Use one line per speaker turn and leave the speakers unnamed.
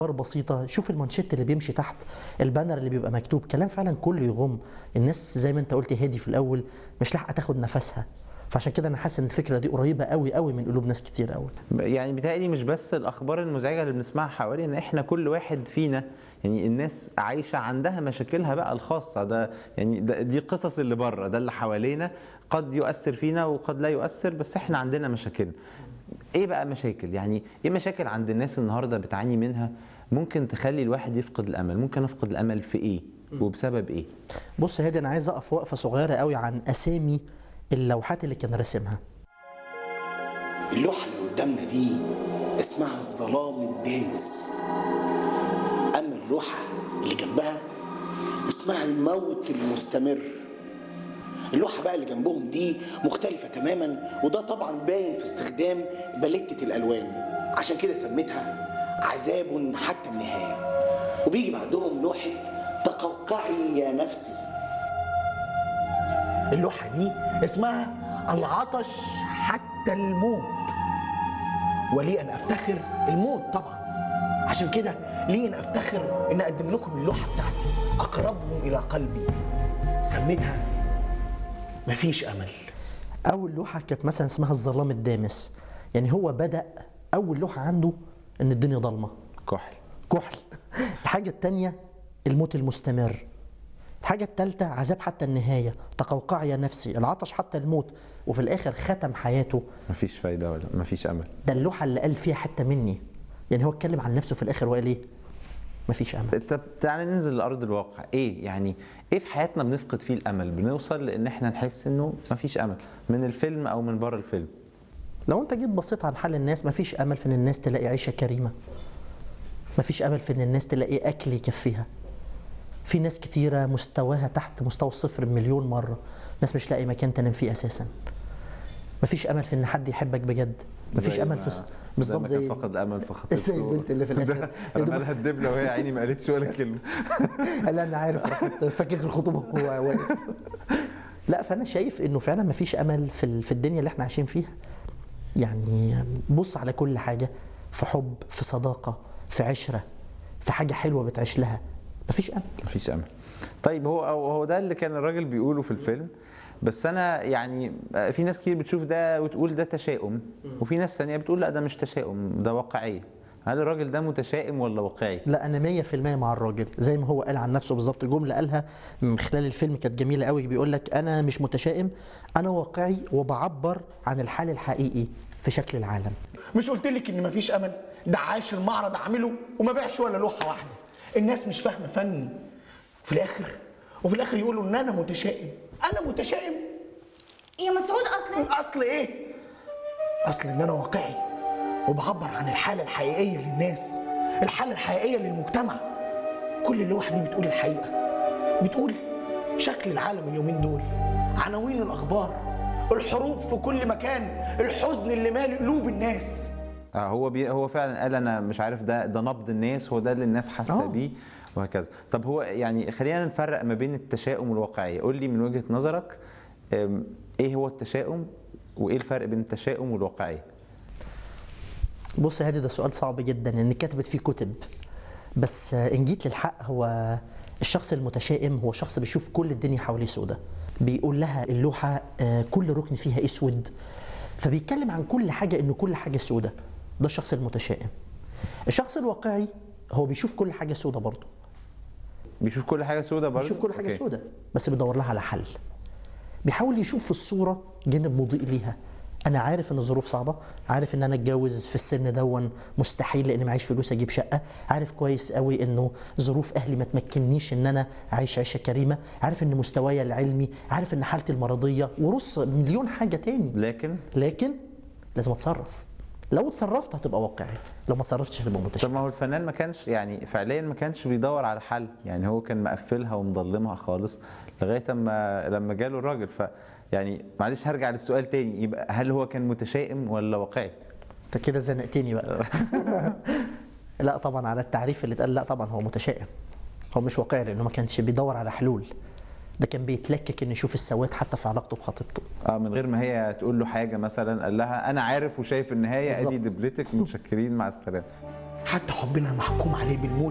بسيطة شوف المانشيت اللي بيمشي تحت البانر اللي بيبقى مكتوب كلام فعلا كله يغم الناس زي ما انت قلت هادي في الأول مش لاحقة تاخد نفسها فعشان كده انا حاسس ان الفكره دي قريبه قوي قوي من قلوب ناس كتير قوي
يعني بيتهيألي مش بس الاخبار المزعجه اللي بنسمعها حوالينا احنا كل واحد فينا يعني الناس عايشه عندها مشاكلها بقى الخاصه ده يعني ده دي قصص اللي بره ده اللي حوالينا قد يؤثر فينا وقد لا يؤثر بس احنا عندنا مشاكل ايه بقى مشاكل يعني ايه مشاكل عند الناس النهارده بتعاني منها ممكن تخلي الواحد يفقد الامل ممكن افقد الامل في ايه وبسبب ايه
بص يا هادي انا عايز اقف وقفه صغيره قوي عن اسامي اللوحات اللي كان راسمها
اللوحة اللي قدامنا دي اسمها الظلام الدامس أما اللوحة اللي جنبها اسمها الموت المستمر اللوحة بقى اللي جنبهم دي مختلفة تماما وده طبعا باين في استخدام باليتة الألوان عشان كده سميتها عذاب حتى النهاية وبيجي بعدهم لوحة تقوقعي يا نفسي اللوحة دي اسمها العطش حتى الموت ولي أن أفتخر الموت طبعا عشان كده لي أن أفتخر أن أقدم لكم اللوحة بتاعتي أقربهم إلى قلبي سميتها مفيش أمل
اول لوحه كانت مثلا اسمها الظلام الدامس يعني هو بدا اول لوحه عنده ان الدنيا ضلمه
كحل
كحل الحاجه الثانيه الموت المستمر الحاجه الثالثه عذاب حتى النهايه تقوقع يا نفسي العطش حتى الموت وفي الاخر ختم حياته
مفيش فايده ولا مفيش امل
ده اللوحه اللي قال فيها حتى مني يعني هو اتكلم عن نفسه في الاخر وقال ايه مفيش امل
طب تعالى ننزل لارض الواقع ايه يعني ايه في حياتنا بنفقد فيه الامل بنوصل لان احنا نحس انه مفيش امل من الفيلم او من بره الفيلم
لو انت جيت بصيت عن حال الناس مفيش امل في ان الناس تلاقي عيشه كريمه مفيش امل في ان الناس تلاقي اكل يكفيها في ناس كتيره مستواها تحت مستوى الصفر مليون مره ناس مش لاقي مكان تنام فيه اساسا مفيش امل في ان حد يحبك بجد مفيش
زي
امل
ما-
في
بالظبط
بالظبط
زي
زي
فقد الامل في خطيبته
زي البنت اللي في الآخر.
رمى لها الدبله وهي عيني ما قالتش ولا كلمه
قال انا عارف راحت فكك الخطوبه وهو واقف لا فانا شايف انه فعلا مفيش امل في ال- في الدنيا اللي احنا عايشين فيها يعني بص على كل حاجه في حب في صداقه في عشره في حاجه حلوه بتعيش لها مفيش امل
مفيش امل طيب هو هو هو ده اللي كان الراجل بيقوله في الفيلم بس انا يعني في ناس كتير بتشوف ده وتقول ده تشاؤم وفي ناس ثانيه بتقول لا ده مش تشاؤم ده واقعيه هل الراجل ده متشائم ولا واقعي
لا انا 100% مع الراجل زي ما هو قال عن نفسه بالظبط جمله قالها من خلال الفيلم كانت جميله قوي بيقول لك انا مش متشائم انا واقعي وبعبر عن الحال الحقيقي في شكل العالم
مش قلت لك ان مفيش امل ده عاش المعرض عامله وما باعش ولا لوحه واحده الناس مش فاهمه فني في الاخر وفي الاخر يقولوا ان انا متشائم انا متشائم
يا مسعود اصلا
الاصل ايه اصل ان انا واقعي وبعبر عن الحاله الحقيقيه للناس الحاله الحقيقيه للمجتمع كل اللوحه دي بتقول الحقيقه بتقول شكل العالم اليومين دول عناوين الاخبار الحروب في كل مكان الحزن اللي مالي قلوب الناس
آه هو بي هو فعلا قال انا مش عارف ده ده نبض الناس هو ده اللي الناس حاسه
آه.
بيه وهكذا طب هو يعني خلينا نفرق ما بين التشاؤم والواقعيه قول لي من وجهه نظرك أم، ايه هو التشاؤم وايه الفرق بين التشاؤم والواقعيه
بص يا هادي ده سؤال صعب جدا ان كتبت فيه كتب بس آه، ان جيت للحق هو الشخص المتشائم هو شخص بيشوف كل الدنيا حواليه سودة بيقول لها اللوحة آه، كل ركن فيها اسود فبيتكلم عن كل حاجة انه كل حاجة سودة ده الشخص المتشائم الشخص الواقعي هو بيشوف كل حاجة سودة برضه
بيشوف كل حاجه سودة برضه
بيشوف كل حاجة
أوكي.
سودة بس بيدور لها على حل بيحاول يشوف في الصورة جانب مضيء ليها أنا عارف إن الظروف صعبة عارف إن أنا أتجوز في السن دون مستحيل لأن معيش فلوس أجيب شقة عارف كويس قوي إنه ظروف أهلي ما تمكننيش إن أنا أعيش عيشة كريمة عارف إن مستواي العلمي عارف إن حالتي المرضية ورص مليون حاجة تاني
لكن
لكن لازم أتصرف لو اتصرفت هتبقى واقعي لو ما اتصرفتش هتبقى
طب
متشائم
ما هو الفنان ما كانش يعني فعليا ما كانش بيدور على حل يعني هو كان مقفلها ومضلمها خالص لغايه اما لما جاله الراجل ف يعني معلش هرجع للسؤال تاني يبقى هل هو كان متشائم ولا واقعي؟
انت كده زنقتني بقى لا طبعا على التعريف اللي اتقال لا طبعا هو متشائم هو مش واقعي لانه ما كانش بيدور على حلول ده كان بيتلكك انه يشوف السواد حتى في علاقته بخطيبته
اه من غير ما هي تقول له حاجه مثلا قال لها انا عارف وشايف النهايه ادي
بالظبط.
دبلتك متشكرين مع السلامه
حتى حبنا محكوم عليه بالموت